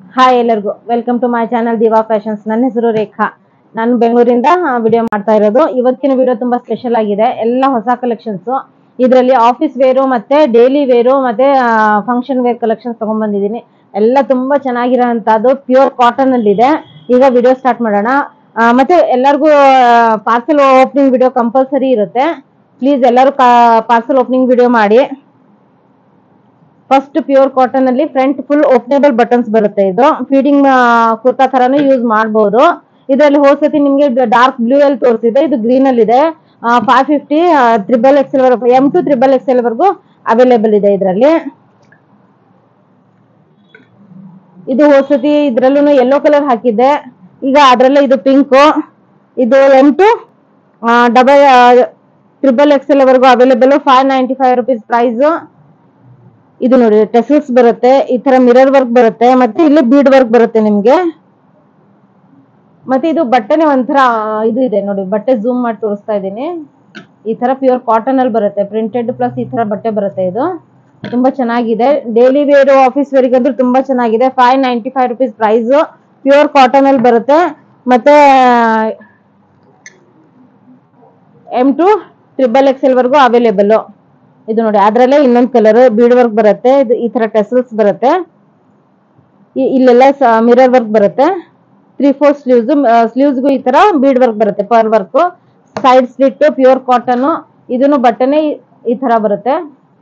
hi ಎಲ್ಲರಿಗೂ welcome to my channel diva fashions ನನ್ನ ಹೆಸರು ರೇಖಾ ನಾನು ಬೆಂಗಳೂರಿಂದ ವಿಡಿಯೋ ಮಾಡ್ತಾ ಇರೋದು ಇವತ್ತಿನ ವಿಡಿಯೋ ತುಂಬಾ ಸ್ಪೆಷಲ್ ಆಗಿದೆ ಎಲ್ಲ ಹೊಸ ಕಲೆಕ್ಷನ್ಸ್ ಇದರಲ್ಲಿ ಆಫೀಸ್ ವೇರು ಮತ್ತೆ ಡೈಲಿ ವೇರು ಮತ್ತೆ ಫಂಕ್ಷನ್ ವೇರ್ ಕಲೆಕ್ಷನ್ಸ್ ತಗೊಂಡ್ಬಂದಿದ್ದೀನಿ ಎಲ್ಲ ತುಂಬಾ ಚೆನ್ನಾಗಿರೋಂಥದ್ದು ಪ್ಯೂರ್ ಕಾಟನ್ ಅಲ್ಲಿ ಇದೆ ಈಗ ವಿಡಿಯೋ ಸ್ಟಾರ್ಟ್ ಮಾಡೋಣ ಆ, ಮತ್ತೆ ಎಲ್ಲರಿಗೂ ಪಾರ್ಸಲ್ ಓಪನಿಂಗ್ ವಿಡಿಯೋ ಕಂಪಲ್ಸರಿ ಇರುತ್ತೆ ಪ್ಲೀಸ್ ಎಲ್ಲರೂ ಪಾರ್ಸಲ್ ಓಪನಿಂಗ್ ವಿಡಿಯೋ ಮಾಡಿ ಫಸ್ಟ್ ಪ್ಯೂರ್ ಕಾಟನ್ ಅಲ್ಲಿ ಫ್ರಂಟ್ ಫುಲ್ ಓಪನೇಬಲ್ ಬಟನ್ಸ್ ಬರುತ್ತೆ ಇದು ಫೀಡಿಂಗ್ ಕುರ್ತಾ ತರಾನು ಯೂಸ್ ಮಾಡಬಹುದು ಇದರಲ್ಲಿ ಹೋದ್ಸತಿ ನಿಮ್ಗೆ ಡಾರ್ಕ್ ಬ್ಲೂ ಅಲ್ಲಿ ತೋರಿಸಿದೆ ಇದು ಗ್ರೀನ್ ಅಲ್ಲಿ ಇದೆ ಫೈವ್ ಫಿಫ್ಟಿ ತ್ರಿಬಲ್ ಎಕ್ಸೆಲ್ ವರೆಗೂ ಎಂ ಟು ತ್ರಿಬಲ್ ಎಕ್ಸೆಲ್ ವರೆಗೂ ಅವೈಲೇಬಲ್ ಇದೆ ಇದರಲ್ಲಿ ಇದು ಹೋದ್ಸತಿ ಇದ್ರಲ್ಲೂ ಯೆಲ್ಲೋ ಕಲರ್ ಹಾಕಿದ್ದೆ ಈಗ ಅದ್ರಲ್ಲೇ ಇದು ಪಿಂಕು ಇದು M to double triple XL ವರೆಗೂ available five ninety five rupees price ಇದು ನೋಡಿ ಟೆಸಲ್ಸ್ ಬರುತ್ತೆ ಈ ತರ ಮಿರರ್ ವರ್ಕ್ ಬರುತ್ತೆ ಮತ್ತೆ ಇಲ್ಲಿ ಬೀಡ್ ವರ್ಕ್ ಬರುತ್ತೆ ನಿಮ್ಗೆ ಮತ್ತೆ ಇದು ಬಟ್ಟೆನೆ ಒಂಥರ ಆ, ಇದು ಇದೆ ನೋಡಿ ಬಟ್ಟೆ ಝೂಮ್ ಮಾಡಿ ತೋರಿಸ್ತಾ ಇದ್ದೀನಿ ಈ ತರ ಪ್ಯೂರ್ ಕಾಟನ್ ಅಲ್ಲಿ ಬರುತ್ತೆ ಪ್ರಿಂಟೆಡ್ ಪ್ಲಸ್ ಈ ತರ ಬಟ್ಟೆ ಬರುತ್ತೆ ಇದು ತುಂಬಾ ಚೆನ್ನಾಗಿದೆ ಡೈಲಿ ವೇರ್ ಆಫೀಸ್ ವೇರಿಗಂತೂ ತುಂಬಾ ಚೆನ್ನಾಗಿದೆ five ninety five rupees price pure cotton ಅಲ್ಲಿ ಬರುತ್ತೆ ಮತ್ತೆ ಎಂ ಟು ಟ್ರಿಬಲ್ ಎಕ್ಸೆಲ್ ವರೆಗೂ ಅವೈಲೇಬಲ್ ಇದು ನೋಡಿ ಅದ್ರಲ್ಲೇ ಇನ್ನೊಂದು ಕಲರ್ ಬೀಡ್ ವರ್ಕ್ ಬರುತ್ತೆ ಇದು ಈ ತರ ಟೆಸಲ್ಸ್ ಬರುತ್ತೆ ಇ- ಇಲ್ಲೆಲ್ಲ ಮಿರರ್ ವರ್ಕ್ ಬರುತ್ತೆ ತ್ರೀ ಫೋರ್ ಸ್ಲೀವ್ಸ್ ಸ್ಲೀವ್ಸ್ಗೂ ಈ ತರ ಬೀಡ್ ವರ್ಕ್ ಬರುತ್ತೆ ಪರ್ work side slit pure cotton ಇದನ್ನು ಬಟ್ಟೆನೆ ಈ- ಈ ತರ ಬರುತ್ತೆ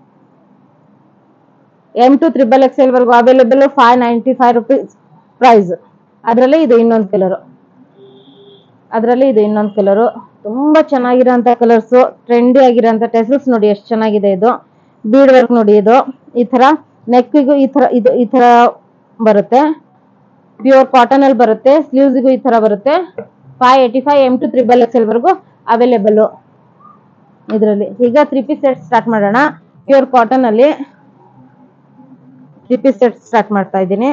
ಎಂ ಟು ತ್ರಿಬಲ್ ಎಕ್ಸೆಲ್ ವರೆಗೂ available five ninety five rupees price ಅದರಲ್ಲೇ ಇದು ಇನ್ನೊಂದು ಕಲರು ಅದರಲ್ಲಿ ಇದು ಇನ್ನೊಂದು ಕಲರು ತುಂಬಾ ಚೆನ್ನಾಗಿರೋಂಥ ಕಲರ್ಸ್ ಟ್ರೆಂಡಿ ಆಗಿರೋಂಥ ಟೆಸಲ್ಸ್ ನೋಡಿ ಎಷ್ಟು ಚೆನ್ನಾಗಿದೆ ಇದು ಬೀಡ್ ವರ್ಕ್ ನೋಡಿ ಇದು ಈ ತರ ನೆಕ್ಕಿಗೂ ಈ ತರ ಇದು ಈ ತರ ಬರುತ್ತೆ ಪ್ಯೂರ್ ಕಾಟನ್ ಅಲ್ಲಿ ಬರುತ್ತೆ ಸ್ಲೀವ್ಸ್ಗೂ ಈ ತರ ಬರುತ್ತೆ five eighty five M to triple X ವರೆಗೂ ಅವೈಲೇಬಲ್ ಇದರಲ್ಲಿ ಈಗ ತ್ರೀ ಪೀಸ್ ಸೆಟ್ ಸ್ಟಾರ್ಟ್ ಮಾಡೋಣ ಪ್ಯೂರ್ ಕಾಟನ್ ಅಲ್ಲಿ ತ್ರೀ ಪೀಸ್ ಸೆಟ್ ಸ್ಟಾರ್ಟ್ ಮಾಡ್ತಾ ಇದ್ದೀನಿ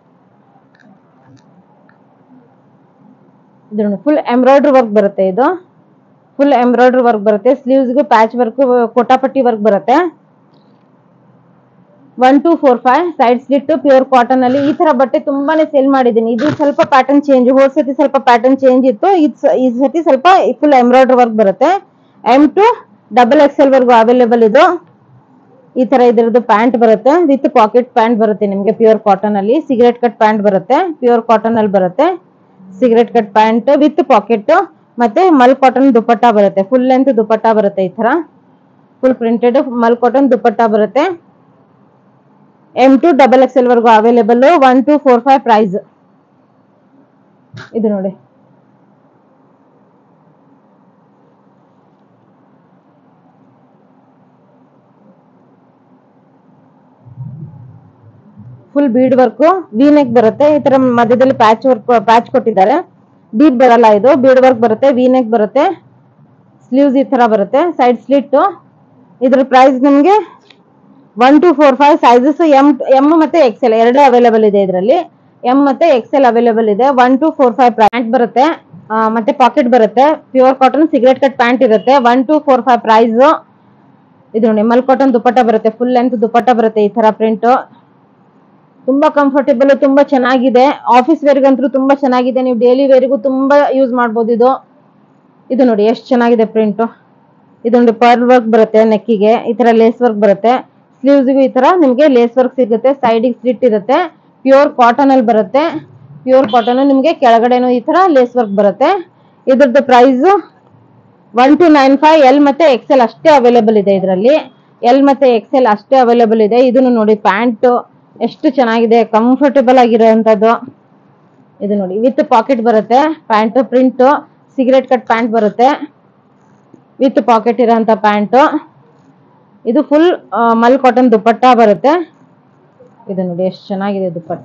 ಇದು ಫುಲ್ ಎಂಬ್ರಾಯ್ಡ್ರಿ ವರ್ಕ್ ಬರುತ್ತೆ ಇದು ಫುಲ್ ಎಂಬ್ರಾಯ್ಡ್ರಿ ವರ್ಕ್ ಬರುತ್ತೆ ಸ್ಲೀವ್ಸ್ಗೂ ಪ್ಯಾಚ್ ವರ್ಕ್ ಕೋಟಾಪಟ್ಟಿ ವರ್ಕ್ ಬರುತ್ತೆ one two four five side slit pure cotton ಅಲ್ಲಿ ಈ ತರ ಬಟ್ಟೆ ತುಂಬಾನೇ ಸೇಲ್ ಮಾಡಿದ್ದೀನಿ ಇದು ಸ್ವಲ್ಪ ಪ್ಯಾಟರ್ನ್ ಚೇಂಜ್ ಹೋದ್ ಸತಿ ಸ್ವಲ್ಪ ಪ್ಯಾಟರ್ನ್ ಚೇಂಜ್ ಇತ್ತು ಇದ್ ಸ- ಈ ಸತಿ ಸ್ವಲ್ಪ ಫುಲ್ ಎಂಬ್ರಾಯ್ಡ್ರಿ ವರ್ಕ್ ಬರುತ್ತೆ ಎಂ ಟು ಡಬಲ್ ಎಕ್ಸೆಲ್ ವರ್ಗು ಅವೈಲೇಬಲ್ ಇದು ಈ ತರ ಇದ್ರದ್ದು ಪ್ಯಾಂಟ್ ಬರುತ್ತೆ ವಿತ್ ಪಾಕೆಟ್ ಪ್ಯಾಂಟ್ ಬರುತ್ತೆ ನಿಮ್ಗೆ ಪ್ಯೂರ್ ಕಾಟನ್ ಅಲ್ಲಿ ಸಿಗರೆಟ್ ಕಟ್ ಪ್ಯಾಂಟ್ ಬರುತ್ತೆ ಪ್ಯೂರ್ ಕಾಟನ್ ಅಲ್ಲಿ ಬರುತ್ತೆ cigarette cut pant with pocket ಮತ್ತೆ ಮಲ್ ಕಾಟನ್ ದುಪಟ್ಟ ಬರುತ್ತೆ ಫುಲ್ ಲೆಂತ್ ದುಪಟ್ಟ ಬರುತ್ತೆ ಈ ತರ full printed mul cotton dupatta ಬರುತ್ತೆ M to double X L ವರ್ಗು available one two four five price ಇದು ನೋಡಿ full bead work V neck ಬರುತ್ತೆ ಈ ತರ ಮಧ್ಯದಲ್ಲಿ ಪ್ಯಾಚ್ ವರ್ಕ್ ಪ್ಯಾಚ್ ಕೊಟ್ಟಿದ್ದಾರೆ ಬೀಡ್ ಬರಲ್ಲ ಇದು ಬೀಡ್ ವರ್ಕ್ ಬರುತ್ತೆ ವಿ ನೆಕ್ ಬರುತ್ತೆ ಸ್ಲೀವ್ಸ್ ಈ ತರ ಬರುತ್ತೆ ಸೈಡ್ ಸ್ಲಿಟ್ ಇದ್ರ ಪ್ರೈಸ್ ನಿಮ್ಗೆ one two four five sizes M M ಮತ್ತೆ ಎಕ್ಸೆಲ್ ಎರಡು ಅವೈಲೇಬಲ್ ಇದೆ ಇದರಲ್ಲಿ ಎಂ ಮತ್ತೆ ಎಕ್ಸೆಲ್ ಅವೈಲೇಬಲ್ ಇದೆ one two four five pant ಬರುತ್ತೆ ಆ, ಮತ್ತೆ ಪಾಕೆಟ್ ಬರುತ್ತೆ pure cotton cigarette cut pant ಇರುತ್ತೆ one two four five price ಇದು ನೋಡಿ ಮಲ್ ಕಾಟನ್ ದುಪಟ್ಟ ಬರುತ್ತೆ ಫುಲ್ ಲೆಂತ್ ದುಪಟ್ಟ ಬರುತ್ತೆ ಈ ತರ ಪ್ರಿಂಟ್ ತುಂಬಾ ಕಂಫರ್ಟೇಬಲ್ ತುಂಬಾ ಚೆನ್ನಾಗಿದೆ ಆಫೀಸ್ ವೇರ್ಗಂತೂ ತುಂಬಾ ಚೆನ್ನಾಗಿದೆ ನೀವು ಡೈಲಿ ವೇರಿಗೂ ತುಂಬಾ ಯೂಸ್ ಮಾಡ್ಬೋದು ಇದು ಇದು ನೋಡಿ ಎಷ್ಟು ಚೆನ್ನಾಗಿದೆ ಪ್ರಿಂಟ್ ಇದು ನೋಡಿ ಪರ್ಲ್ ವರ್ಕ್ ಬರುತ್ತೆ ನೆಕ್ಕಿಗೆ ಈ ತರ ಲೇಸ್ ವರ್ಕ್ ಬರುತ್ತೆ ಸ್ಲೀವ್ಸ್ಗೂ ಈ ತರ ನಿಮ್ಗೆ ಲೇಸ್ ವರ್ಕ್ ಸಿಗುತ್ತೆ ಸೈಡಿಗೆ ಸ್ಲಿಟ್ ಇರುತ್ತೆ ಪ್ಯೂರ್ ಕಾಟನ್ ಅಲ್ಲಿ ಬರುತ್ತೆ ಪ್ಯೂರ್ ಕಾಟನ್ ನಿಮ್ಗೆ ಕೆಳಗಡೆನೂ ಈ ತರ ಲೇಸ್ ವರ್ಕ್ ಬರುತ್ತೆ ಇದ್ರದ್ದು price one two nine five L ಮತ್ತೆ ಎಕ್ಸೆಲ್ ಅಷ್ಟೇ ಅವೈಲೇಬಲ್ ಇದೆ ಇದರಲ್ಲಿ ಎಲ್ ಮತ್ತೆ ಎಕ್ಸೆಲ್ ಅಷ್ಟೇ ಅವೈಲೇಬಲ್ ಇದೆ ಇದನ್ನು ನೋಡಿ ಪ್ಯಾಂಟ್ ಎಷ್ಟು ಚೆನ್ನಾಗಿದೆ ಕಂಫರ್ಟೇಬಲ್ ಆಗಿರೋಂಥದ್ದು ಇದು ನೋಡಿ ವಿತ್ ಪಾಕೆಟ್ ಬರುತ್ತೆ pant print cigarette cut pant ಬರುತ್ತೆ ವಿತ್ ಪಾಕೆಟ್ ಇರೋಂಥ ಪ್ಯಾಂಟ್ ಇದು ಫುಲ್ ಮಲ್ ಕಾಟನ್ ದುಪಟ್ಟ ಬರುತ್ತೆ ಇದು ನೋಡಿ ಎಷ್ಟು ಚೆನ್ನಾಗಿದೆ ದುಪಟ್ಟ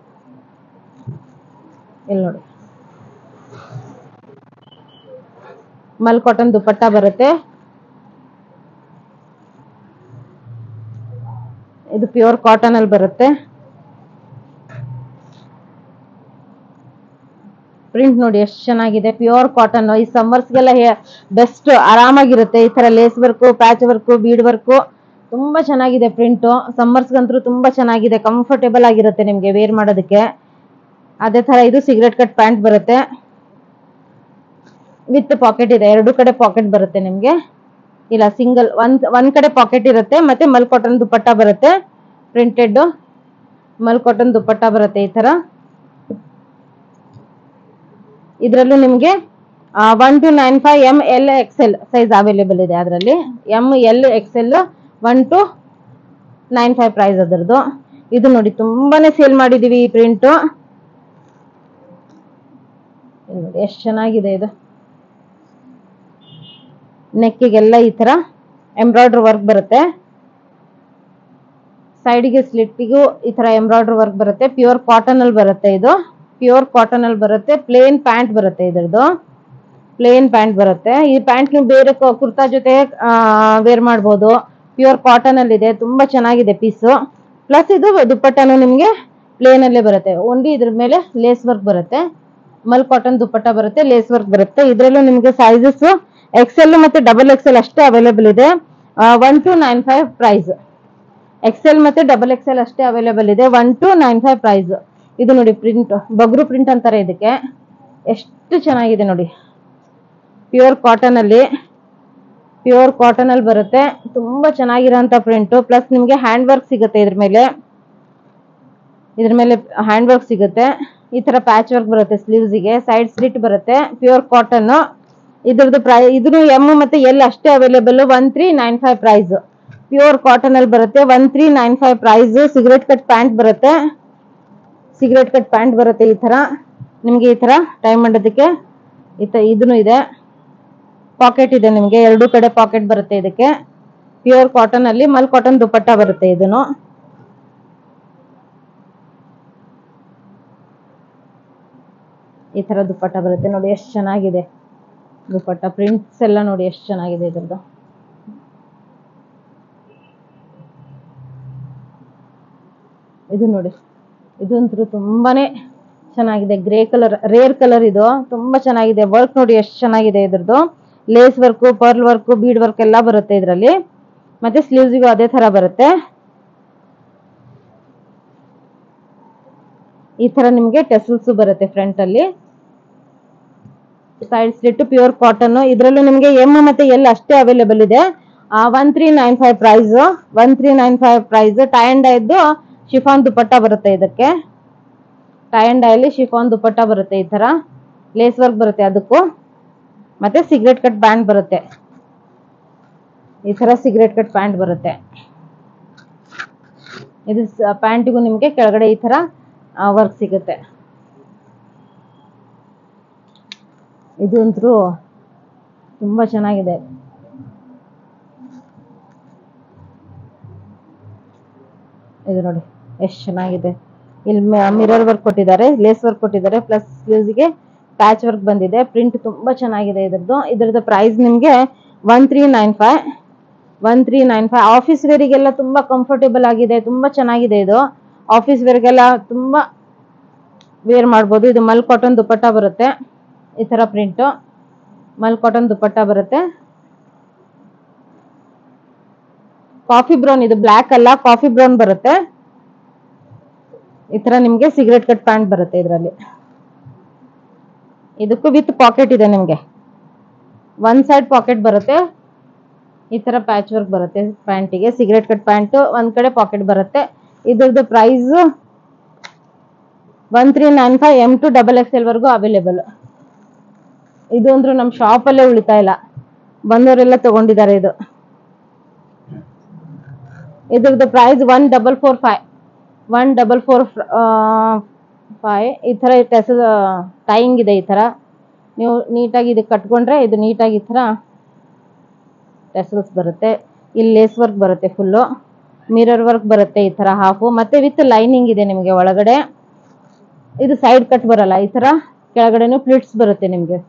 ಇಲ್ಲಿ ನೋಡಿ ಮಲ್ ಕಾಟನ್ ದುಪಟ್ಟ ಬರುತ್ತೆ ಇದು ಪ್ಯೂರ್ ಕಾಟನ್ ಅಲ್ಲಿ ಬರುತ್ತೆ ಪ್ರಿಂಟ್ ನೋಡಿ ಎಷ್ಟು ಚೆನ್ನಾಗಿದೆ ಪ್ಯೂರ್ ಕಾಟನ್ ಈ ಸಮ್ಮರ್ಸ್ಗೆಲ್ಲ ಬೆಸ್ಟ್ ಆರಾಮಾಗಿರುತ್ತೆ ಈ ತರ lace work patch work bead work ತುಂಬಾ ಚೆನ್ನಾಗಿದೆ ಪ್ರಿಂಟ್ ಸಮ್ಮರ್ಸ್ಗಂತೂ ತುಂಬಾ ಚೆನ್ನಾಗಿದೆ ಕಂಫರ್ಟೇಬಲ್ ಆಗಿರುತ್ತೆ ನಿಮ್ಗೆ ವೇರ್ ಮಾಡೋದಕ್ಕೆ ಅದೇ ತರ ಇದು ಸಿಗರೆಟ್ ಕಟ್ ಪ್ಯಾಂಟ್ ಬರುತ್ತೆ ವಿತ್ ಪಾಕೆಟ್ ಇದೆ ಎರಡು ಕಡೆ ಪಾಕೆಟ್ ಬರುತ್ತೆ ನಿಮ್ಗೆ ಇಲ್ಲ ಸಿಂಗಲ್ ಒಂದ್ ಒಂದ್ ಕಡೆ ಪಾಕೆಟ್ ಇರುತ್ತೆ ಮತ್ತೆ ಮಲ್ ಕಾಟನ್ ದುಪಟ್ಟ ಬರುತ್ತೆ ಪ್ರಿಂಟೆಡ್ ಮಲ್ ಕಾಟನ್ ದುಪಟ್ಟ ಬರುತ್ತೆ ಈ ತರ ಇದರಲ್ಲೂ ನಿಮಗೆ one two nine five M L XL size available ಇದೆ ಅದರಲ್ಲಿ M L XL one two nine five price ಅದರದ್ದು ಇದು ನೋಡಿ ತುಂಬಾನೇ ಸೇಲ್ ಮಾಡಿದೀವಿ ಈ ಪ್ರಿಂಟು ನೋಡಿ ಎಷ್ಟು ಚೆನ್ನಾಗಿದೆ ಇದು ನೆಕ್ಕಿಗೆಲ್ಲ ಈ ತರ ಎಂಬ್ರಾಯ್ಡ್ರಿ ವರ್ಕ್ ಬರುತ್ತೆ ಸೈಡ್ಗೆ ಸ್ಲಿಟ್ಟಿಗೂ ಈ ತರ ಎಂಬ್ರಾಯ್ಡ್ರಿ ವರ್ಕ್ ಬರುತ್ತೆ ಪ್ಯೂರ್ ಕಾಟನ್ ಅಲ್ಲಿ ಬರುತ್ತೆ ಇದು ಪ್ಯೂರ್ ಕಾಟನ್ ಅಲ್ಲಿ ಬರುತ್ತೆ ಪ್ಲೇನ್ ಪ್ಯಾಂಟ್ ಬರುತ್ತೆ ಇದ್ರದ್ದು ಪ್ಲೇನ್ ಪ್ಯಾಂಟ್ ಬರುತ್ತೆ ಈ ಪ್ಯಾಂಟ್ ನೀವು ಬೇರೆ ಕ- ಕುರ್ತಾ ಜೊತೆ ವೇರ್ ಮಾಡ್ಬೋದು ಪ್ಯೂರ್ ಕಾಟನ್ ಅಲ್ಲಿ ಇದೆ ತುಂಬಾ ಚೆನ್ನಾಗಿದೆ ಪೀಸು ಪ್ಲಸ್ ಇದು ದುಪ್ಪಟ್ಟನು ನಿಮ್ಗೆ ಪ್ಲೇನ್ ಅಲ್ಲೇ ಬರುತ್ತೆ ಓನ್ಲಿ ಇದ್ರ ಮೇಲೆ ಲೇಸ್ ವರ್ಕ್ ಬರುತ್ತೆ ಮಲ್ ಕಾಟನ್ ದುಪ್ಪಟ್ಟ ಬರುತ್ತೆ ಲೇಸ್ ವರ್ಕ್ ಬರುತ್ತೆ ಇದ್ರಲ್ಲೂ ನಿಮ್ಗೆ ಸೈಜಸ್ ಎಕ್ಸೆಲ್ ಮತ್ತೆ ಡಬಲ್ ಎಕ್ಸೆಲ್ ಅಷ್ಟೇ ಅವೈಲೇಬಲ್ ಇದೆ one two nine five price XL ಮತ್ತೆ ಡಬಲ್ ಎಕ್ಸೆಲ್ ಅಷ್ಟೇ ಅವೈಲೇಬಲ್ ಇದೆ one two nine five price ಇದು ನೋಡಿ ಪ್ರಿಂಟ್ ಬಗ್ರು ಪ್ರಿಂಟ್ ಅಂತಾರೆ ಇದಕ್ಕೆ ಎಷ್ಟು ಚೆನ್ನಾಗಿದೆ ನೋಡಿ ಪ್ಯೂರ್ ಕಾಟನ್ ಅಲ್ಲಿ ಪ್ಯೂರ್ ಕಾಟನ್ ಅಲ್ಲಿ ಬರುತ್ತೆ ತುಂಬಾ ಚೆನ್ನಾಗಿರೋಂಥ ಪ್ರಿಂಟ್ ಪ್ಲಸ್ ನಿಮ್ಗೆ ಹ್ಯಾಂಡ್ ವರ್ಕ್ ಸಿಗುತ್ತೆ ಇದ್ರ ಮೇಲೆ ಇದ್ರ ಮೇಲೆ ಹ್ಯಾಂಡ್ ವರ್ಕ್ ಸಿಗುತ್ತೆ ಈ ತರ ಪ್ಯಾಚ್ ವರ್ಕ್ ಬರುತ್ತೆ sleeves ಗೆ ಸೈಡ್ ಸ್ಲಿಟ್ ಬರುತ್ತೆ ಪ್ಯೂರ್ ಕಾಟನ್ ಇದ್ರದ್ದು ಪ್ರೈ ಇದ್ರ ಎಮ್ ಮತ್ತೆ ಎಲ್ ಅಷ್ಟೇ available one three nine five price pure cotton ಅಲ್ಲಿ ಬರುತ್ತೆ one three nine five price cigarette cut pant ಬರುತ್ತೆ ಸಿಗರೆಟ್ ಕಟ್ ಪ್ಯಾಂಟ್ ಬರುತ್ತೆ ಈ ತರ ನಿಮ್ಗೆ ಈ ತರ ಟೈಮ್ ಮಾಡೋದಕ್ಕೆ ಈ ತ ಇದನ್ನು ಇದೆ ಪಾಕೆಟ್ ಇದೆ ನಿಮ್ಗೆ ಎರಡು ಕಡೆ ಪಾಕೆಟ್ ಬರುತ್ತೆ ಇದಕ್ಕೆ ಪ್ಯೂರ್ ಕಾಟನ್ ಅಲ್ಲಿ ಮಲ್ ಕಾಟನ್ ದುಪಟ್ಟ ಬರುತ್ತೆ ಇದನ್ನು ಈ ತರ ದುಪಟ್ಟ ಬರುತ್ತೆ ನೋಡಿ ಎಷ್ಟು ಚೆನ್ನಾಗಿದೆ ದುಪಟ್ಟ ಪ್ರಿಂಟ್ಸ್ ಎಲ್ಲ ನೋಡಿ ಎಷ್ಟು ಚೆನ್ನಾಗಿದೆ ಇದ್ರದ್ದು ಇದು ನೋಡಿ ಇದಂತೂ ತುಂಬಾನೇ ಚೆನ್ನಾಗಿದೆ ಗ್ರೇ ಕಲರ್ ರೇರ್ ಕಲರ್ ಇದು ತುಂಬಾ ಚೆನ್ನಾಗಿದೆ ವರ್ಕ್ ನೋಡಿ ಎಷ್ಟು ಚೆನ್ನಾಗಿದೆ ಇದ್ರದ್ದು lace work pearl work bead work ಎಲ್ಲ ಬರುತ್ತೆ ಇದರಲ್ಲಿ ಮತ್ತೆ ಸ್ಲೀವ್ಸ್ಗೂ ಅದೇ ತರ ಬರುತ್ತೆ ಈ ತರ ನಿಮ್ಗೆ ಟೆಸಲ್ಸ್ ಬರುತ್ತೆ ಫ್ರಂಟ್ ಅಲ್ಲಿ ಸೈಡ್ ಸ್ಲಿಟ್ ಪ್ಯೂರ್ ಕಾಟನ್ ಇದ್ರಲ್ಲೂ ನಿಮ್ಗೆ ಎಮ್ ಮತ್ತೆ ಎಲ್ ಅಷ್ಟೇ ಅವೈಲೇಬಲ್ ಇದೆ one three nine five price one three nine five price tie and ಇದ್ದು ಶಿಫಾನ್ ದುಪಟ್ಟ ಬರುತ್ತೆ ಇದಕ್ಕೆ ಟೈ ಅಂಡ್ ಅಲ್ಲಿ ಶಿಫಾನ್ ದುಪಟ್ಟ ಬರುತ್ತೆ ಈ ತರ ಲೇಸ್ ವರ್ಕ್ ಬರುತ್ತೆ ಅದಕ್ಕೂ ಮತ್ತೆ ಸಿಗರೆಟ್ ಕಟ್ ಬ್ಯಾಂಡ್ ಬರುತ್ತೆ ಈ ತರ ಸಿಗರೆಟ್ ಕಟ್ ಪ್ಯಾಂಟ್ ಬರುತ್ತೆ ಇದು ಪ್ಯಾಂಟಿಗೂ ನಿಮ್ಗೆ ಕೆಳಗಡೆ ಈ ತರ ವರ್ಕ್ ಸಿಗುತ್ತೆ ಇದು ಅಂತೂ ತುಂಬಾ ಚೆನ್ನಾಗಿದೆ ಇದು ನೋಡಿ ಎಷ್ಟು ಚೆನ್ನಾಗಿದೆ ಇಲ್ಲಿ ಮಿರರ್ ವರ್ಕ್ ಕೊಟ್ಟಿದ್ದಾರೆ ಲೇಸ್ ವರ್ಕ್ ಕೊಟ್ಟಿದ್ದಾರೆ ಪ್ಲಸ್ ಸ್ಲೀವ್ಸ್ಗೆ ಪ್ಯಾಚ್ ವರ್ಕ್ ಬಂದಿದೆ ಪ್ರಿಂಟ್ ತುಂಬಾ ಚೆನ್ನಾಗಿದೆ ಇದ್ರದ್ದು ಇದ್ರದ್ದು ಪ್ರೈಸ್ ನಿಮಗೆ one three nine five one three nine five office ವೇರಿಗೆಲ್ಲ ತುಂಬಾ ಕಂಫರ್ಟೇಬಲ್ ಆಗಿದೆ ತುಂಬಾ ಚೆನ್ನಾಗಿದೆ ಇದು ಆಫೀಸ್ ವೇರ್ಗೆಲ್ಲ ತುಂಬಾ ವೇರ್ ಮಾಡ್ಬೋದು ಇದು ಮಲ್ ಕಾಟನ್ ದುಪಟ್ಟ ಬರುತ್ತೆ ಈ ತರ ಪ್ರಿಂಟ್ ಮಲ್ ಕಾಟನ್ ದುಪಟ್ಟ ಬರುತ್ತೆ ಕಾಫಿ ಬ್ರೌನ್ ಇದು ಬ್ಲ್ಯಾಕ್ ಅಲ್ಲ ಕಾಫಿ ಬ್ರೌನ್ ಬರುತ್ತೆ ಈ ತರ ನಿಮ್ಗೆ ಸಿಗರೆಟ್ ಕಟ್ ಪ್ಯಾಂಟ್ ಬರುತ್ತೆ ಇದರಲ್ಲಿ ಇದಕ್ಕೂ ವಿತ್ ಪಾಕೆಟ್ ಇದೆ ನಿಮ್ಗೆ ಒನ್ ಸೈಡ್ ಪಾಕೆಟ್ ಬರುತ್ತೆ ಈ ತರ ಪ್ಯಾಚ್ ವರ್ಕ್ ಬರುತ್ತೆ ಪ್ಯಾಂಟಿಗೆ ಸಿಗರೆಟ್ ಕಟ್ ಪ್ಯಾಂಟ್ ಒಂದ್ ಕಡೆ ಪಾಕೆಟ್ ಬರುತ್ತೆ ಇದ್ರದ್ದು price one three nine five M to double X L ವರ್ಗು ಅವೈಲೇಬಲ್ ಇದು ಅಂದ್ರೂ ನಮ್ಮ ಶಾಪಲ್ಲೇ ಉಳಿತಾ ಇಲ್ಲ ಬಂದವರೆಲ್ಲ ತಗೊಂಡಿದ್ದಾರೆ ಇದು ಇದ್ರದ್ದು price one double four five one double four five ಈ ಥರ ಟೆಸ್ ಟೈಯಿಂಗ್ ಇದೆ ಈ ಥರ ನೀವು ನೀಟಾಗಿ ಇದಕ್ಕೆ ಕಟ್ಕೊಂಡ್ರೆ ಇದು ನೀಟಾಗಿ ಈ ಥರ ಟೆಸಲ್ಸ್ ಬರುತ್ತೆ ಇಲ್ಲಿ ಲೇಸ್ ವರ್ಕ್ ಬರುತ್ತೆ ಫುಲ್ಲು ಮಿರರ್ ವರ್ಕ್ ಬರುತ್ತೆ ಈ ಥರ ಹಾಫು ಮತ್ತೆ ವಿತ್ ಲೈನಿಂಗ್ ಇದೆ ನಿಮಗೆ ಒಳಗಡೆ ಇದು ಸೈಡ್ ಕಟ್ ಬರಲ್ಲ ಈ ಥರ ಕೆಳಗಡೆನೂ ಪ್ಲಿಟ್ಸ್ ಬರುತ್ತೆ ನಿಮಗೆ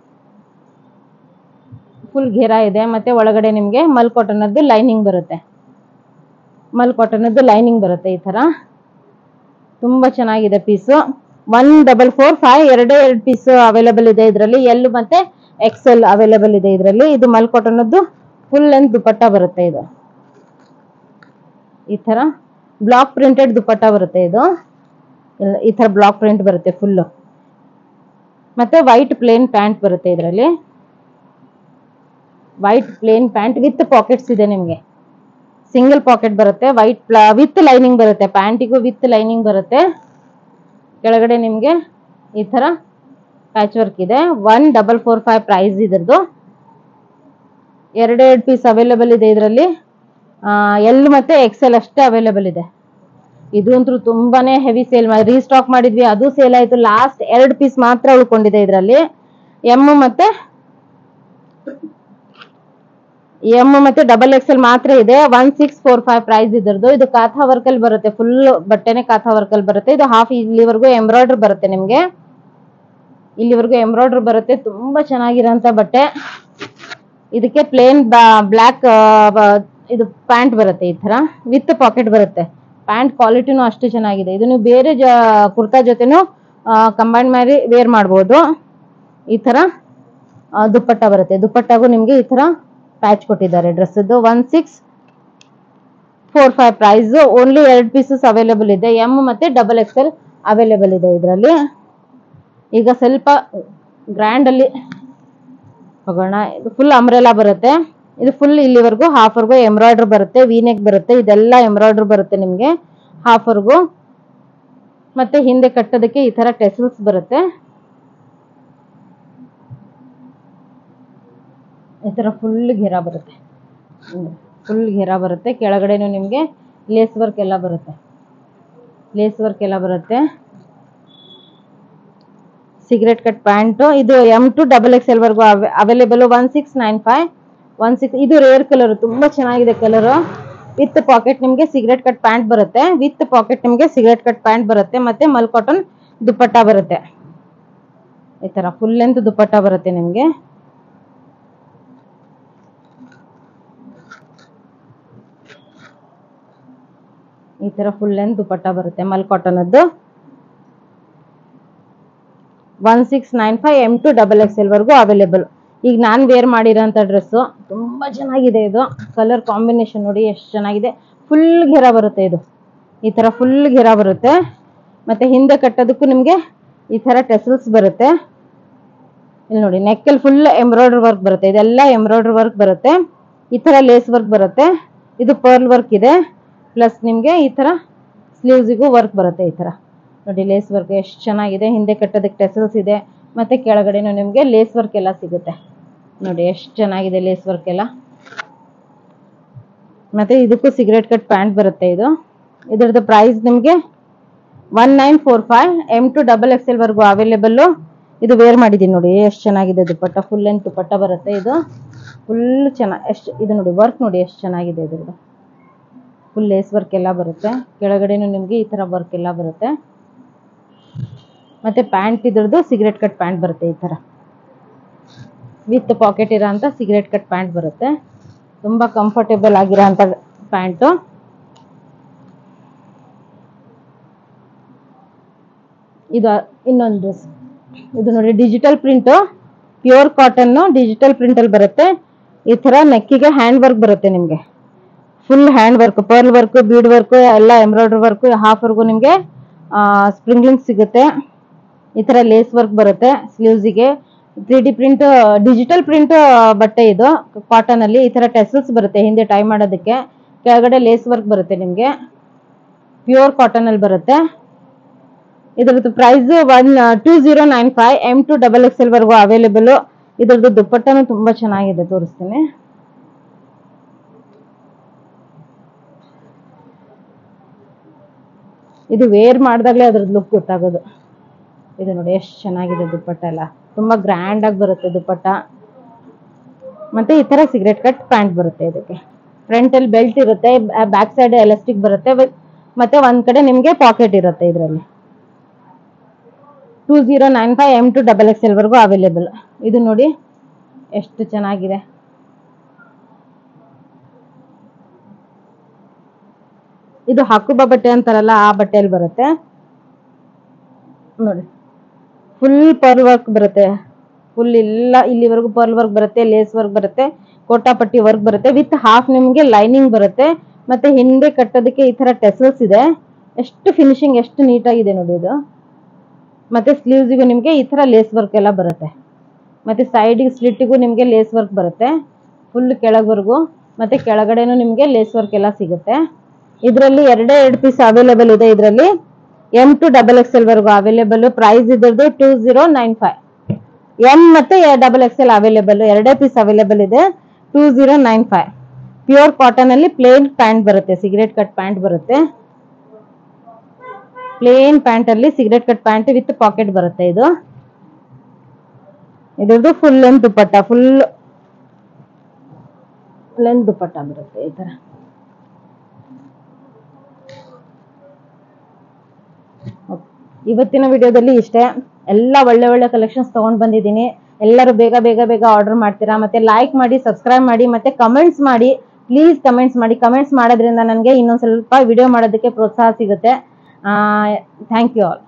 ಫುಲ್ ಘೇರ ಇದೆ ಮತ್ತೆ ಒಳಗಡೆ ನಿಮಗೆ ಮಲ್ ಕಾಟನದ್ದು ಲೈನಿಂಗ್ ಬರುತ್ತೆ ಮಲ್ ಕಾಟನದ್ದು ಲೈನಿಂಗ್ ಬರುತ್ತೆ ಈ ಥರ ತುಂಬ ಚೆನ್ನಾಗಿದೆ piece one double four five ಎರಡೇ ಎರಡು ಪೀಸ್ ಅವೈಲೇಬಲ್ ಇದೆ ಇದರಲ್ಲಿ ಎಲ್ ಮತ್ತೆ ಎಕ್ಸೆಲ್ ಅವೈಲೇಬಲ್ ಇದೆ ಇದರಲ್ಲಿ ಇದು ಮಲ್ ಕಾಟನದ್ದು ಫುಲ್ ಲೆಂತ್ ದುಪಟ್ಟ ಬರುತ್ತೆ ಇದು ಈ ಥರ ಬ್ಲಾಕ್ ಪ್ರಿಂಟೆಡ್ ದುಪಟ್ಟ ಬರುತ್ತೆ ಇದು ಇಲ್ಲ ಈ ಥರ ಬ್ಲಾಕ್ ಪ್ರಿಂಟ್ ಬರುತ್ತೆ ಫುಲ್ಲು ಮತ್ತೆ ವೈಟ್ ಪ್ಲೇನ್ ಪ್ಯಾಂಟ್ ಬರುತ್ತೆ ಇದರಲ್ಲಿ white plain pant with pockets ಇದೆ ನಿಮಗೆ ಸಿಂಗಲ್ ಪಾಕೆಟ್ ಬರುತ್ತೆ ವೈಟ್ ವಿತ್ ಲೈನಿಂಗ್ ಬರುತ್ತೆ ಪ್ಯಾಂಟಿಗೂ ವಿತ್ ಲೈನಿಂಗ್ ಬರುತ್ತೆ ಕೆಳಗಡೆ ನಿಮಗೆ ಈ ತರ ಪ್ಯಾಚ್ ವರ್ಕ್ ಇದೆ one double four five price ಇದ್ರದ್ದು ಎರಡೆರಡು ಪೀಸ್ ಅವೈಲೇಬಲ್ ಇದೆ ಇದರಲ್ಲಿ ಎಲ್ ಮತ್ತೆ ಎಕ್ಸೆಲ್ ಅಷ್ಟೇ ಅವೈಲೇಬಲ್ ಇದೆ ಇದು ಅಂತೂ ತುಂಬಾನೇ ಹೆವಿ ಸೇಲ್ ರೀಸ್ಟಾಕ್ ಮಾಡಿದ್ವಿ ಅದು ಸೇಲ್ ಆಯ್ತು ಲಾಸ್ಟ್ ಎರಡು ಪೀಸ್ ಮಾತ್ರ ಉಳ್ಕೊಂಡಿದೆ ಇದರಲ್ಲಿ ಎಮ್ ಮತ್ತೆ ಎಮ್ ಮತ್ತೆ ಡಬಲ್ ಎಕ್ಸೆಲ್ ಮಾತ್ರ ಇದೆ one six four five price ಇದ್ರದ್ದು ಇದು ಕಾಥಾ ವರ್ಕ್ ಅಲ್ಲಿ ಬರುತ್ತೆ ಫುಲ್ ಬಟ್ಟೆನೆ ಕಾಥಾ ವರ್ಕ್ ಅಲ್ಲಿ ಬರುತ್ತೆ ಇದು ಹಾಫ್ ಇಲ್ಲಿವರೆಗೂ ಎಂಬ್ರಾಯ್ಡರ್ ಬರುತ್ತೆ ನಿಮ್ಗೆ ಇಲ್ಲಿವರೆಗೂ ಎಂಬ್ರಾಯ್ಡರ್ ಬರುತ್ತೆ ತುಂಬಾ ಚೆನ್ನಾಗಿರೋಂಥ ಬಟ್ಟೆ ಇದಕ್ಕೆ ಪ್ಲೇನ್ ಬ್ಲ್ಯಾಕ್ ಇದು ಪ್ಯಾಂಟ್ ಬರುತ್ತೆ ಈ ತರ ವಿತ್ ಪಾಕೆಟ್ ಬರುತ್ತೆ ಪ್ಯಾಂಟ್ ಕ್ವಾಲಿಟಿನೂ ಅಷ್ಟು ಚೆನ್ನಾಗಿದೆ ಇದು ನೀವು ಬೇರೆ ಜ ಕುರ್ತಾ ಜೊತೆನೂ ಕಂಬೈನ್ ಮಾಡಿ ವೇರ್ ಮಾಡ್ಬೋದು ಈ ತರ ಆ, ದುಪ್ಪಟ್ಟ ಬರುತ್ತೆ ದುಪ್ಪಟ್ಟಾಗೂ ನಿಮ್ಗೆ ಈ ತರ ಪ್ಯಾಚ್ ಕೊಟ್ಟಿದ್ದಾರೆ ಡ್ರೆಸ್ಸದ್ದು one six four five price only ಎರಡು ಪೀಸಸ್ ಅವೈಲೇಬಲ್ ಇದೆ ಎಮ್ ಮತ್ತೆ ಡಬಲ್ ಎಕ್ಸೆಲ್ ಅವೈಲೇಬಲ್ ಇದೆ ಇದರಲ್ಲಿ ಈಗ ಸ್ವಲ್ಪ ಗ್ರ್ಯಾಂಡ್ ಅಲ್ಲಿ ಹೋಗೋಣ ಇದು ಫುಲ್ ಅಂಬ್ರೆಲಾ ಬರುತ್ತೆ ಇದು ಫುಲ್ ಇಲ್ಲಿವರೆಗೂ ಹಾಫ್ ವರ್ಗು ಎಂಬ್ರಾಯ್ಡರ್ ಬರುತ್ತೆ ವೀನೆಕ್ ಬರುತ್ತೆ ಇದೆಲ್ಲ ಎಂಬ್ರಾಯ್ಡರ್ ಬರುತ್ತೆ ನಿಮಗೆ ಹಾಫ್ ವರ್ಗು ಮತ್ತೆ ಹಿಂದೆ ಕಟ್ಟೋದಕ್ಕೆ ಈ ತರ ಟೆಸಲ್ಸ್ ಬರುತ್ತೆ ಈ ತರ ಫುಲ್ ಘೇರಾ ಬರುತ್ತೆ ಫುಲ್ ಘೇರಾ ಬರುತ್ತೆ ಕೆಳಗಡೆನೂ ನಿಮಗೆ ಲೇಸ್ ವರ್ಕ್ ಎಲ್ಲ ಬರುತ್ತೆ ಲೇಸ್ ವರ್ಕ್ ಎಲ್ಲ ಬರುತ್ತೆ ಸಿಗರೆಟ್ ಕಟ್ ಪ್ಯಾಂಟು ಇದು M to double X L ವರ್ಗು available one six nine five one six ಇದು ರೇರ್ ಕಲರ್ ತುಂಬಾ ಚೆನ್ನಾಗಿದೆ ಕಲರ್ ವಿತ್ ಪಾಕೆಟ್ ನಿಮಗೆ ಸಿಗರೆಟ್ ಕಟ್ ಪ್ಯಾಂಟ್ ಬರುತ್ತೆ ವಿತ್ ಪಾಕೆಟ್ ನಿಮಗೆ ಸಿಗರೆಟ್ ಕಟ್ ಪ್ಯಾಂಟ್ ಬರುತ್ತೆ ಮತ್ತೆ ಮಲ್ ಕಾಟನ್ ದುಪ್ಪಟ್ಟ ಬರುತ್ತೆ ಈ ತರ ಫುಲ್ ಲೆಂತ್ ದುಪ್ಪಟ್ಟ ಬರುತ್ತೆ ನಿಮಗೆ ಈ ತರ ಫುಲ್ ಲೆಂತ್ ದುಪ್ಪಟ್ಟ ಬರುತ್ತೆ ಮಲ್ ಕಾಟನದ್ದು one six nine five M to double X L ವರ್ಗು ಅವೈಲೇಬಲ್ ಈಗ ನಾನು ವೇರ್ ಮಾಡಿರೋಂಥ ಡ್ರೆಸ್ಸು ತುಂಬ ಚೆನ್ನಾಗಿದೆ ಇದು ಕಲರ್ ಕಾಂಬಿನೇಷನ್ ನೋಡಿ ಎಷ್ಟು ಚೆನ್ನಾಗಿದೆ ಫುಲ್ ಘೆರ ಬರುತ್ತೆ ಇದು ಈ ಥರ ಫುಲ್ ಘೆರ ಬರುತ್ತೆ ಮತ್ತು ಹಿಂದೆ ಕಟ್ಟೋದಕ್ಕೂ ನಿಮಗೆ ಈ ಥರ ಟೆಸಲ್ಸ್ ಬರುತ್ತೆ ಇಲ್ಲಿ ನೋಡಿ ನೆಕ್ಕಲ್ಲಿ ಫುಲ್ ಎಂಬ್ರಾಯ್ಡ್ರಿ ವರ್ಕ್ ಬರುತ್ತೆ ಇದೆಲ್ಲ ಎಂಬ್ರಾಯ್ಡ್ರಿ ವರ್ಕ್ ಬರುತ್ತೆ ಈ ಥರ ಲೇಸ್ ವರ್ಕ್ ಬರುತ್ತೆ ಇದು ಪರ್ಲ್ ವರ್ಕ್ ಇದೆ ಪ್ಲಸ್ ನಿಮಗೆ ಈ ಥರ ಸ್ಲೀವ್ಸಿಗೂ ವರ್ಕ್ ಬರುತ್ತೆ ಈ ಥರ ನೋಡಿ ಲೇಸ್ ವರ್ಕ್ ಎಷ್ಟು ಚೆನ್ನಾಗಿದೆ ಹಿಂದೆ ಕಟ್ಟೋದಕ್ಕೆ ಟೆಸಲ್ಸ್ ಇದೆ ಮತ್ತೆ ಕೆಳಗಡೆನೂ ನಿಮಗೆ ಲೇಸ್ ವರ್ಕ್ ಎಲ್ಲ ಸಿಗುತ್ತೆ ನೋಡಿ ಎಷ್ಟು ಚೆನ್ನಾಗಿದೆ ಲೇಸ್ ವರ್ಕ್ ಎಲ್ಲ ಮತ್ತೆ ಇದಕ್ಕೂ ಸಿಗರೆಟ್ ಕಟ್ ಪ್ಯಾಂಟ್ ಬರುತ್ತೆ ಇದು ಇದರದ್ದು ಪ್ರೈಸ್ ನಿಮಗೆ one nine four five M to double X L ವರ್ಗು ಅವೈಲೇಬಲ್ಲು ಇದು ವೇರ್ ಮಾಡಿದ್ದೀನಿ ನೋಡಿ ಎಷ್ಟು ಚೆನ್ನಾಗಿದೆ ದುಪ್ಪಟ್ಟ ಫುಲ್ ಲೆಂತ್ ದುಪ್ಪಟ್ಟ ಬರುತ್ತೆ ಇದು ಫುಲ್ ಚೆನ್ನಾಗಿ ಎಷ್ಟು ಇದು ನೋಡಿ ವರ್ಕ್ ನೋಡಿ ಎಷ್ಟು ಚೆನ್ನಾಗಿದೆ ಇದ್ರದ್ದು ಫುಲ್ ಲೇಸ್ ವರ್ಕ್ ಎಲ್ಲ ಬರುತ್ತೆ ಕೆಳಗಡೆನೂ ನಿಮಗೆ ಈ ಥರ ವರ್ಕ್ ಎಲ್ಲ ಬರುತ್ತೆ ಮತ್ತೆ ಪ್ಯಾಂಟ್ ಇದ್ರದ್ದು ಸಿಗರೆಟ್ ಕಟ್ ಪ್ಯಾಂಟ್ ಬರುತ್ತೆ ಈ ಥರ ವಿತ್ ಪಾಕೆಟ್ ಇರೋ ಅಂತ ಸಿಗರೆಟ್ ಕಟ್ ಪ್ಯಾಂಟ್ ಬರುತ್ತೆ ತುಂಬ ಕಂಫರ್ಟೇಬಲ್ ಆಗಿರೋ ಅಂಥ ಪ್ಯಾಂಟು ಇದು ಇನ್ನೊಂದು ಡ್ರೆಸ್ ಇದು ನೋಡಿ digital print pure cotton digital ಪ್ರಿಂಟಲ್ಲಿ ಬರುತ್ತೆ ಈ ಥರ ನೆಕ್ಕಿಗೆ ಹ್ಯಾಂಡ್ ವರ್ಕ್ ಬರುತ್ತೆ ನಿಮಗೆ full hand work pearl work bead work ಎಲ್ಲ ಎಂಬ್ರಾಯ್ಡ್ರಿ ವರ್ಕ್ ಹಾಫ್ ವರ್ಗು ನಿಮಗೆ ಸ್ಪ್ರಿಂಗ್ಲಿಂಗ್ ಸಿಗುತ್ತೆ ಈ ಥರ ಲೇಸ್ ವರ್ಕ್ ಬರುತ್ತೆ ಸ್ಲೀವ್ಸಿಗೆ three D print digital print ಬಟ್ಟೆ ಇದು ಕಾಟನ್ ಅಲ್ಲಿ ಈ ಥರ ಟೆಸಲ್ಸ್ ಬರುತ್ತೆ ಹಿಂದೆ ಟೈ ಮಾಡೋದಕ್ಕೆ ಕೆಳಗಡೆ ಲೇಸ್ ವರ್ಕ್ ಬರುತ್ತೆ ನಿಮಗೆ ಪ್ಯೂರ್ ಕಾಟನ್ ಅಲ್ಲಿ ಬರುತ್ತೆ ಇದ್ರದ್ದು price one two zero nine five M to double X L ವರ್ಗು ಅವೈಲೇಬಲ್ ಇದ್ರದ್ದು ದುಪ್ಪಟ್ಟನು ತುಂಬಾ ಚೆನ್ನಾಗಿದೆ ತೋರಿಸ್ತೀನಿ ಇದು ವೇರ್ ಮಾಡಿದಾಗಲೇ ಅದ್ರದ್ದು ಲುಕ್ ಗೊತ್ತಾಗೋದು ಇದು ನೋಡಿ ಎಷ್ಟು ಚೆನ್ನಾಗಿದೆ ದುಪ್ಪಟ್ಟ ಎಲ್ಲ ತುಂಬಾ ಗ್ರ್ಯಾಂಡ್ ಆಗಿ ಬರುತ್ತೆ ದುಪ್ಪಟ್ಟ ಮತ್ತೆ ಈ ತರ ಸಿಗರೆಟ್ ಕಟ್ ಪ್ಯಾಂಟ್ ಬರುತ್ತೆ ಇದಕ್ಕೆ ಫ್ರಂಟ್ ಅಲ್ಲಿ ಬೆಲ್ಟ್ ಇರುತ್ತೆ ಬ್ಯಾಕ್ ಸೈಡ್ ಎಲಾಸ್ಟಿಕ್ ಬರುತ್ತೆ with- ಮತ್ತೆ ಒಂದ್ ಕಡೆ ನಿಮ್ಗೆ ಪಾಕೆಟ್ ಇರುತ್ತೆ ಇದರಲ್ಲಿ two zero nine five M to double X L ವರ್ಗು ಅವೈಲೇಬಲ್ ಇದು ನೋಡಿ ಎಷ್ಟು ಚೆನ್ನಾಗಿದೆ ಇದು ಹಾಕುಬ ಬಟ್ಟೆ ಅಂತಾರಲ್ಲ ಆ ಬಟ್ಟೆಯಲ್ಲಿ ಬರುತ್ತೆ ನೋಡಿ ಫುಲ್ ಪರ್ಲ್ ವರ್ಕ್ ಬರುತ್ತೆ ಫುಲ್ ಎಲ್ಲ ಇಲ್ಲಿವರೆಗೂ ಪರ್ಲ್ ವರ್ಕ್ ಬರುತ್ತೆ ಲೇಸ್ ವರ್ಕ್ ಬರುತ್ತೆ ಕೋಟಾಪಟ್ಟಿ ವರ್ಕ್ ಬರುತ್ತೆ ವಿತ್ ಹಾಫ್ ನಿಮಗೆ ಲೈನಿಂಗ್ ಬರುತ್ತೆ ಮತ್ತೆ ಹಿಂದೆ ಕಟ್ಟೋದಕ್ಕೆ ಈ ತರ ಟೆಸಲ್ಸ್ ಇದೆ ಎಷ್ಟು ಫಿನಿಶಿಂಗ್ ಎಷ್ಟು ನೀಟಾಗಿದೆ ನೋಡಿ ಇದು ಮತ್ತೆ ಸ್ಲೀವ್ಸಿಗೂ ನಿಮಗೆ ಈ ತರ ಲೇಸ್ ವರ್ಕ್ ಎಲ್ಲ ಬರುತ್ತೆ ಮತ್ತೆ ಸೈಡಿಗೆ ಸ್ಲಿಟ್ಟಿಗೂ ನಿಮಗೆ ಲೇಸ್ ವರ್ಕ್ ಬರುತ್ತೆ ಫುಲ್ ಕೆಳಗವರೆಗೂ ಮತ್ತೆ ಕೆಳಗಡೆನೂ ನಿಮಗೆ ಲೇಸ್ ವರ್ಕ್ ಎಲ್ಲ ಸಿಗುತ್ತೆ ಇದರಲ್ಲಿ ಎರಡೇ ಎರಡು ಪೀಸ್ ಅವೈಲೇಬಲ್ ಇದೆ ಇದರಲ್ಲಿ M to double X L ವರೆಗೂ ಅವೈಲೇಬಲ್ ಪ್ರೈಸ್ ಇದ್ರದ್ದು two zero nine five M ಮತ್ತೆ ಡಬಲ್ ಎಕ್ಸ್ ಎಲ್ ಅವೈಲೇಬಲ್ ಎರಡೇ ಪೀಸ್ ಅವೈಲೇಬಲ್ ಇದೆ two zero nine five pure cotton ಅಲ್ಲಿ ಪ್ಲೇನ್ ಪ್ಯಾಂಟ್ ಬರುತ್ತೆ ಸಿಗರೇಟ್ ಕಟ್ ಪ್ಯಾಂಟ್ ಬರುತ್ತೆ ಪ್ಲೇನ್ ಪ್ಯಾಂಟ್ ಅಲ್ಲಿ cigarette cut pant with pocket ಬರುತ್ತೆ ಇದು ಇದ್ರದ್ದು full length dupatta full length dupatta ಬರುತ್ತೆ ಈ ತರ ಇವತ್ತಿನ ವಿಡಿಯೋದಲ್ಲಿ ಇಷ್ಟೇ ಎಲ್ಲ ಒಳ್ಳೆ ಒಳ್ಳೆ ಕಲೆಕ್ಷನ್ಸ್ ತಗೊಂಡ್ ಬಂದಿದ್ದೀನಿ ಎಲ್ಲರೂ ಬೇಗ ಬೇಗ ಬೇಗ ಆರ್ಡರ್ ಮಾಡ್ತೀರಾ ಮತ್ತೆ ಲೈಕ್ ಮಾಡಿ ಸಬ್ಸ್ಕ್ರೈಬ್ ಮಾಡಿ ಮತ್ತೆ ಕಮೆಂಟ್ಸ್ ಮಾಡಿ ಪ್ಲೀಸ್ ಕಮೆಂಟ್ಸ್ ಮಾಡಿ ಕಮೆಂಟ್ಸ್ ಮಾಡೋದ್ರಿಂದ ನನಗೆ ಇನ್ನೊಂದ್ ಸ್ವಲ್ಪ ವಿಡಿಯೋ ಮಾಡೋದಕ್ಕೆ ಪ್ರೋತ್ಸಾಹ ಸಿಗುತ್ತೆ ಥ್ಯಾಂಕ್ ಯು ಆಲ್